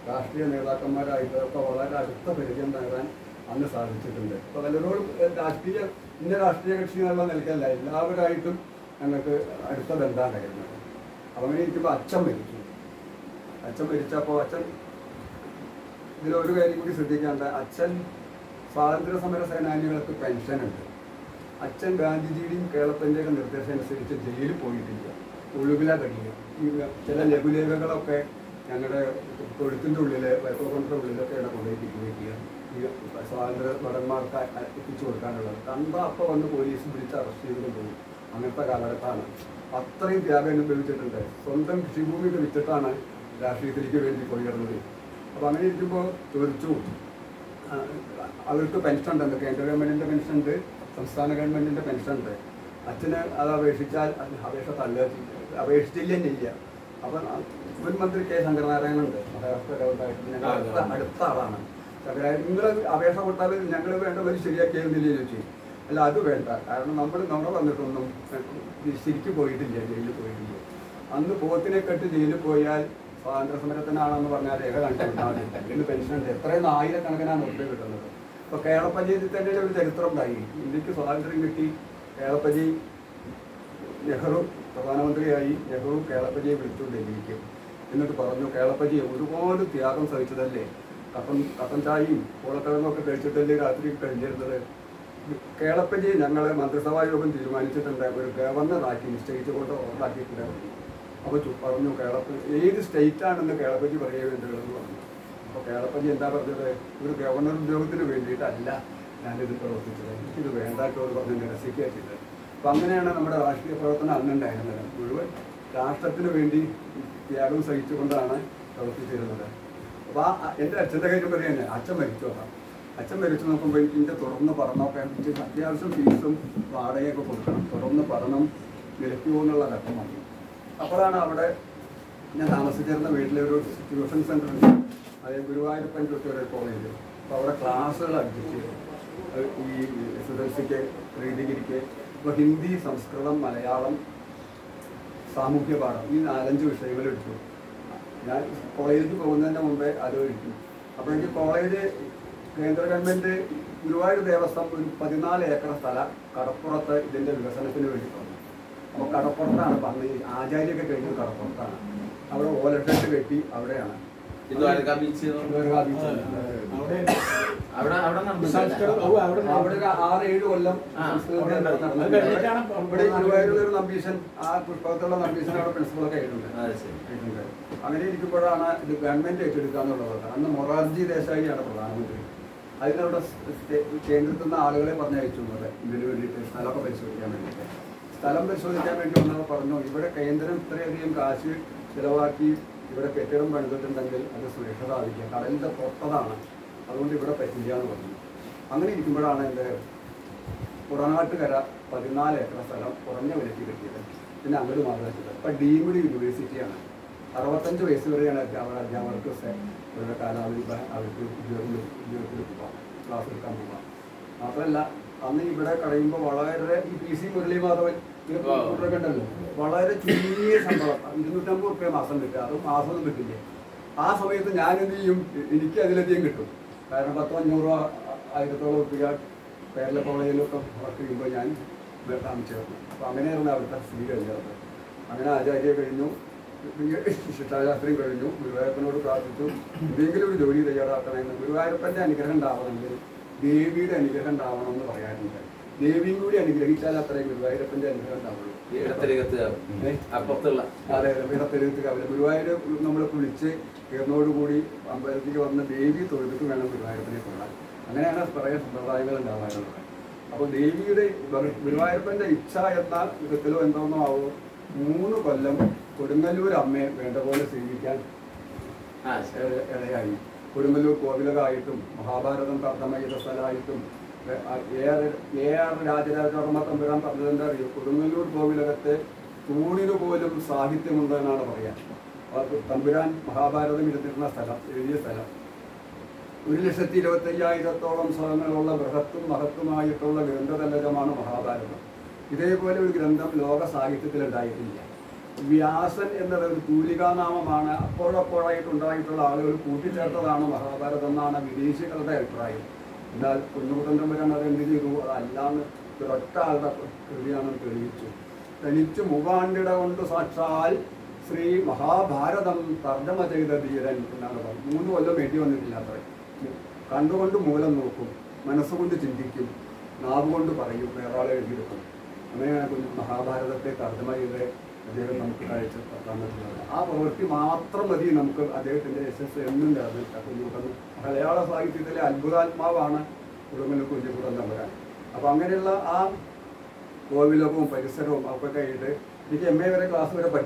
രാഷ്ട്രീയ നേതാക്കന്മാരായിട്ട് ഒക്കെ വളരെ അടുത്ത പരിചയം നേടാൻ അന്ന് സാധിച്ചിട്ടുണ്ട് അപ്പോൾ പലരോടും ഏഹ്, രാഷ്ട്രീയ ഇന്ന രാഷ്ട്രീയ കക്ഷി എന്നുള്ള നിലയ്ക്കല്ല എല്ലാവരായിട്ടും ഞങ്ങൾക്ക് അടുത്ത ബന്ധമുണ്ടായിരുന്നു അപ്പോൾ അങ്ങനെ ഇരിക്കുമ്പോൾ അച്ഛൻ മരിച്ചു അച്ഛൻ മരിച്ചപ്പോൾ അച്ഛൻ ഇതിലൊരു കാര്യം കൂടി ശ്രദ്ധിക്കേണ്ട അച്ഛൻ സ്വാതന്ത്ര്യ സമര സേനാനികൾക്ക് പെൻഷനുണ്ട് അച്ഛൻ ഗാന്ധിജിയുടെയും കേളപ്പൻ്റെയും നിർദ്ദേശം അനുസരിച്ച് ജയിലിൽ പോയിട്ടില്ല ഒഴിവില കഴിയുക ഈ ചില ലഘുലേഖകളൊക്കെ ഞങ്ങളുടെ തൊഴുത്തിൻ്റെ ഉള്ളിൽ വൈക്കോകൊണ്ടിൻ്റെ ഉള്ളിലൊക്കെയാണ് കൊണ്ടുപോയി ഈ സ്വാതന്ത്ര്യ ഭടന്മാർക്ക് അ- എത്തിച്ചു കൊടുക്കാനുള്ളത് കണ്ട അപ്പോൾ വന്ന് പോലീസ് പിടിച്ച് അറസ്റ്റ് ചെയ്ത് കൊണ്ടുപോയി അങ്ങനത്തെ കാലഘട്ടമാണ് അത്രയും ത്യാഗം അനുഭവിച്ചിട്ടുണ്ട് സ്വന്തം കൃഷിഭൂമിയൊക്കെ വിറ്റിട്ടാണ് രാഷ്ട്രീയത്തിലേക്ക് വേണ്ടി പോയിരുന്നത് അപ്പോൾ അങ്ങനെ ഇരിക്കുമ്പോൾ ചോദിച്ചു ആ, അവർക്ക് പെൻഷൻ ഉണ്ട് കേന്ദ്ര ഗവൺമെന്റിന്റെ പെൻഷൻ ഉണ്ട് സംസ്ഥാന ഗവൺമെന്റിന്റെ പെൻഷൻ ഉണ്ട് അച്ഛന് അത് അപേക്ഷിച്ചാൽ അത് അപേക്ഷ തള്ളുക ചെയ്യും. അപേക്ഷിച്ചില്ല ചെയ്യ അപ്പം മുൻ മന്ത്രി കെ ശങ്കരനാരായണൻ ഉണ്ട് മഹാരാഷ്ട്ര ഗവൺമെന്റ് ഞങ്ങൾ അടുത്ത അടുത്ത ആളാണ് ശങ്കരായ നിങ്ങൾ അപേക്ഷ കൊടുത്താൽ ഞങ്ങൾ വേണ്ടവർ ശരിയാക്കിയിരുന്നില്ല ചോദിച്ചു അല്ല അത് വേണ്ട കാരണം നമ്മൾ നുണ വന്നിട്ടൊന്നും ശരിക്കും പോയിട്ടില്ല ജയിലിൽ പോയിട്ടില്ല അന്ന് പോത്തിനെ കെട്ട് ജയിലിൽ പോയാൽ സ്വാതന്ത്ര്യ സമരത്തിനാണെന്ന് പറഞ്ഞാൽ രേഖ കണ്ടുപിട്ടാൽ ഇന്ന് പെൻഷൻ ഉണ്ട് എത്രയും ആയിരക്കണക്കിനാണ് ഉറുപ്പ്യ കിട്ടുന്നത് ഇപ്പൊ കേരളപ്പഞ്ചായത്തിൽ തന്നെ ഒരു ചരിത്രം ഉണ്ടായി ഇന്ത്യക്ക് സ്വാതന്ത്ര്യം കിട്ടി കേരളപ്പജി നെഹ്റു പ്രധാനമന്ത്രിയായി നെഹ്റു കേരളപ്പജിയെ വിളിച്ചു ഡൽഹിക്ക് എന്നിട്ട് പറഞ്ഞു കേരളപ്പജി ഒരുപാട് ത്യാഗം സഹിച്ചതല്ലേ കട്ടൻ കട്ടൻ ചായയും കൂളക്കിഴങ്ങൊക്കെ കഴിച്ചിട്ടല്ലേ രാത്രി കഴിഞ്ഞിരുന്നത് കേളപ്പജി ഞങ്ങളെ മന്ത്രിസഭാ യോഗം തീരുമാനിച്ചിട്ടുണ്ട് ഒരു ഗവർണറാക്കി നിശ്ചയിച്ചുകൊണ്ട് ഓർഡാക്കിയിട്ടുണ്ടായിരുന്നു അപ്പോൾ ചു- പറഞ്ഞു കേളപ്പ ഏത് സ്റ്റേറ്റ് ആണെന്ന് കേളപ്പജി പറയുക വേണ്ടതെന്ന് പറഞ്ഞു അപ്പോൾ കേളപ്പജി എന്താ പറഞ്ഞത് ഒരു ഗവർണർ ഉദ്യോഗത്തിന് വേണ്ടിയിട്ടല്ല ഞാനിത് പ്രവർത്തിച്ചത് എനിക്കിത് വേണ്ടാത്തോട് പറഞ്ഞ് നിരസിക്കുക ചെയ്തത് അപ്പം അങ്ങനെയാണ് നമ്മുടെ രാഷ്ട്രീയ പ്രവർത്തനം അന്നുണ്ടായിരുന്നത് മുഴുവൻ രാഷ്ട്രത്തിന് വേണ്ടി ത്യാഗം സഹിച്ചുകൊണ്ടാണ് പ്രവർത്തിച്ചിരുന്നത് അപ്പോൾ ആ എൻ്റെ അച്ഛൻ്റെ കാര്യം പറയുന്നത് അച്ഛൻ മരിച്ചു അതാ അച്ഛൻ മരിച്ചു നോക്കുമ്പോൾ എനിക്ക് ഇതിൻ്റെ തുറന്ന് പഠനമൊക്കെ എനിക്ക് അത്യാവശ്യം ഫീസും വാടകയൊക്കെ കൊടുക്കണം തുറന്ന് പഠനം നിലയ്ക്കുമോ എന്നുള്ള ഘട്ടം വന്നു അപ്പോഴാണ് അവിടെ ഞാൻ താമസിച്ചിരുന്ന വീട്ടിലെ ഒരു ട്യൂഷൻ സെൻ്റർ ഉണ്ട് അതായത് ഗുരുവായൂരപ്പൻ ട്യൂട്ടോറിയൽ കോളേജ് അപ്പോൾ അവിടെ ക്ലാസ്സുകൾ അഡ്ജസ്റ്റ് ചെയ്തു അത് ഈ എസ് എസ് എൽ സിക്ക് പ്രീ ഡിഗ്രിക്ക് ഇപ്പോൾ ഹിന്ദി സംസ്കൃതം മലയാളം സാമൂഹ്യ പാഠം ഈ നാലഞ്ച് വിഷയങ്ങൾ എടുത്തു ഞാൻ കോളേജിലേക്ക് പോകുന്നതിന് മുമ്പേ അത് എടുത്തു അപ്പോൾ എനിക്ക് കോളേജ് കേന്ദ്ര ഗവൺമെൻറ് ഗുരുവായൂർ ദേവസ്വം ഒരു പതിനാല് ഏക്കർ സ്ഥലം കടപ്പുറത്ത് ഇതിൻ്റെ വികസനത്തിന് വേണ്ടി തന്നു അപ്പോൾ കടപ്പുറത്താണ് അന്ന് ഈ ആചാര്യൊക്കെ കഴിഞ്ഞത് കടപ്പുറത്താണ് അവിടെ ഓലക്കെട്ട് കെട്ടി അവിടെയാണ് ഇത് ദ്വാരകാ ബീച്ച് ദ്വാരകാ ബീച്ച്. അവിടെ അവിടെ അവിടെ സംസ്കൃതം ഓ, നടന്നില്ല അവിടെ അവിടെ ഒരു ആറ് ഏഴ് കൊല്ലം ആ, സംസ്കൃതം അവിടെ ഉണ്ടായി. നടന്നു. അത് കഴിഞ്ഞിട്ടാണ് ഇവിടെ ഗുരുവായൂരിലെ ഒരു നമ്പീശൻ ആ പുഷ്പകത്തുള്ള നമ്പീശൻ അവിടെ പ്രിൻസിപ്പളൊക്കെ ആയിട്ടുണ്ട് അത് ശരി ആയിട്ടുണ്ട്. അങ്ങനെ ഇരിക്കുമ്പോഴാണ് ഇത് ഗവൺമെന്റ് ഏറ്റെടുക്കുക എന്നുള്ളത് അന്ന് മൊറാർജി ദേശായിയാണ് പ്രധാനമന്ത്രി അതിനവിടെ സ്റ്റേ- കേന്ദ്രത്തിൽ നിന്ന് ആളുകളെ പറഞ്ഞയച്ചു ഇവിടെ ഇതിന് വേണ്ടിയിട്ട് സ്ഥലമൊക്കെ പരിശോധിക്കാൻ വേണ്ടിയിട്ട് സ്ഥലം പരിശോധിക്കാൻ വേണ്ടി വന്നപ്പോൾ പറഞ്ഞു ഇവിടെ കേന്ദ്രം ഇത്രയധികം കാശ് ചിലവാക്കി ഇവിടെ കെട്ടിടം പണിതിട്ടുണ്ടെങ്കിൽ അത് സുരക്ഷിതമാവില്ല കടലിൻ്റെ പുറത്തതാണ് അതുകൊണ്ട് ഇവിടെ പറ്റില്ല എന്ന് പറഞ്ഞു അങ്ങനെ ഇരിക്കുമ്പോഴാണ് എൻ്റെ പുറനാട്ടുകര പതിനാല് ഏക്കർ സ്ഥലം കുറഞ്ഞ വിലയ്ക്ക് കിട്ടിയത് പിന്നെ അങ്ങോട്ട് മാറി വെച്ചത് ഇപ്പം ഡീംഡ് യൂണിവേഴ്സിറ്റിയാണ് അറുപത്തഞ്ച് വയസ്സ് വരെയാണ് അവിടെ അധ്യാപകർക്ക് സെ- അവരുടെ കാലാവധി ഇപ്പം അവർക്ക് ഉദ്യോഗത്തിൽ ഉദ്യോഗത്തിൽ പോകാം ക്ലാസ് എടുക്കാൻ പോകാം മാത്രമല്ല അന്ന് ഇവിടെ കഴിയുമ്പോൾ വളരെ ഈ പി സി മുരളീമാധവൻ ഈ ആ. കൂട്ടരൊക്കെ ഉണ്ടല്ലോ വളരെ ചുരുങ്ങിയ ശമ്പളം ഇരുന്നൂറ്റമ്പത് റുപ്യ മാസം കിട്ടുക അത് മാസമൊന്നും കിട്ടില്ല ആ സമയത്ത് ഞാൻ എന്ത് ചെയ്യും എനിക്ക് അതിലധികം കിട്ടും കാരണം പത്തോ അഞ്ഞൂറോ ആയിരത്തോളം റുപ്യ കേരള കോളേജിലൊക്കെ വർക്ക് ചെയ്യുമ്പോൾ ഞാൻ താമസിച്ചിരുന്നു അപ്പോൾ അങ്ങനെയായിരുന്നു അവിടുത്തെ സ്ഥിതി കഴിഞ്ഞത് അങ്ങനെ ആചാര്യ കഴിഞ്ഞു ശിക്ഷാശാസ്ത്രം കഴിഞ്ഞു ഗുരുവായൂരപ്പനോട് പ്രാർത്ഥിച്ചു എന്തെങ്കിലും ഒരു ജോലി തയ്യാറാക്കണമെന്ന് ഗുരുവായൂരപ്പൻ്റെ അനുഗ്രഹം ഉണ്ടാവണമെങ്കിൽ ദേവിയുടെ അനുഗ്രഹം ഉണ്ടാവണം എന്ന് പറയാറുണ്ട് ദേവിയും കൂടി അനുഗ്രഹിച്ചാൽ അത്രയും ഗുരുവായൂരപ്പൻ്റെ അനുഗ്രഹം ഉണ്ടാവുള്ളൂ ഈ ഇടത്തിരകത്ത് ഏ? അപ്പുറത്തുള്ള അതെ വിടത്തെരുത്ത് കവല ഗുരുവായൂർ നമ്മൾ വിളിച്ച് കയറുന്നതോടുകൂടി അമ്പലത്തിലേക്ക് വന്ന് ദേവി തൊഴുതിട്ട് വേണം ഗുരുവായൂരപ്പനെ കൊള്ളാൻ അങ്ങനെയാണ് പറയാൻ സമ്പ്രദായങ്ങൾ ഉണ്ടാവാറുള്ളത് അപ്പോൾ ദേവിയുടെ ഗുരു- ഗുരുവായൂരപ്പൻ്റെ ഇച്ഛ എന്ന വിധത്തിലോ എന്തോന്നോ ആവോ മൂന്ന് കൊല്ലം കൊടുങ്ങല്ലൂർ അമ്മയെ വേണ്ട പോലെ സേവിക്കാൻ ആ ശരി ഇട- ഇടയായി കൊടുങ്ങല്ലൂർ കോവിലകായിട്ടും മഹാഭാരതം തർജ്ജമ ചെയ്ത സ്ഥലമായിട്ടും A R A R Rajarajavarma Thampuran പറഞ്ഞതെന്താ അറിയോ കൊടുങ്ങല്ലൂർ കോവിലകത്തെ തൂണിന് പോലും സാഹിത്യമുണ്ടെന്നാണ് പറയാൻ അത് തമ്പുരാൻ മഹാഭാരതം ഇരുന്നിരുന്ന സ്ഥലം എഴുതിയ സ്ഥലം ഒരു ലക്ഷത്തി ഇരുപത്തി അയ്യായിരത്തോളം സ്വരങ്ങളുള്ള ബൃഹത്തും മഹത്തുമായിട്ടുള്ള ഗ്രന്ഥതലജമാണ് മഹാഭാരതം ഇതേപോലെ ഒരു ഗ്രന്ഥം ലോക സാഹിത്യത്തിൽ ഉണ്ടായിട്ടില്ല വ്യാസൻ എന്നത് ഒരു തൂലികാനാമമാണ് അപ്പോഴപ്പോഴായിട്ട് ഉണ്ടായിട്ടുള്ള ആളുകൾ കൂട്ടിച്ചേർത്തതാണ് മഹാഭാരതം എന്നാണ് വിദേശികളുടെ അഭിപ്രായം എന്നാൽ കുഞ്ഞുകുട്ടൻ തമ്പുരാൻ അത് എന്ത് ചെയ്തു അതല്ലാന്ന് ഒരൊറ്റ ആളുടെ കൃതിയാണെന്ന് തെളിയിച്ചു തനിച്ചു മൂവാണ്ടിട കൊണ്ട് സാക്ഷാൽ ശ്രീ മഹാഭാരതം തർജ്ജമ ചെയ്ത ധീരൻ എന്നാണ് പറഞ്ഞത് മൂന്ന് കൊല്ലം വേണ്ടി വന്നിട്ടില്ല അത്ര കണ്ടുകൊണ്ട് മൂലം നോക്കും മനസ്സുകൊണ്ട് ചിന്തിക്കും നാവ് കൊണ്ട് പറയും വേറെ ആളെ എഴുതിയെടുക്കും അങ്ങനെയാണ് കുഞ്ഞു മഹാഭാരതത്തെ തർജ്ജമ ചെയ്ത് അദ്ദേഹം നമുക്ക് കാഴ്ച തന്നിട്ടുള്ളത് ആ പ്രവൃത്തി മാത്രം മതി നമുക്ക് അദ്ദേഹത്തിന്റെ യശസ് എന്നും ചേർന്നിട്ട് കുഞ്ഞുകുട്ടൻ മലയാള സാഹിത്യത്തിലെ അത്ഭുതാത്മാവാണ് കുടുംബത്തിൽ കുഞ്ഞുകുട്ടൻ തമ്പുരാൻ അപ്പൊ അങ്ങനെയുള്ള ആ കോവിലകവും പരിസരവും ഒക്കെ ആയിട്ട് എനിക്ക് എം എ വരെ ക്ലാസ് വരെ പഠി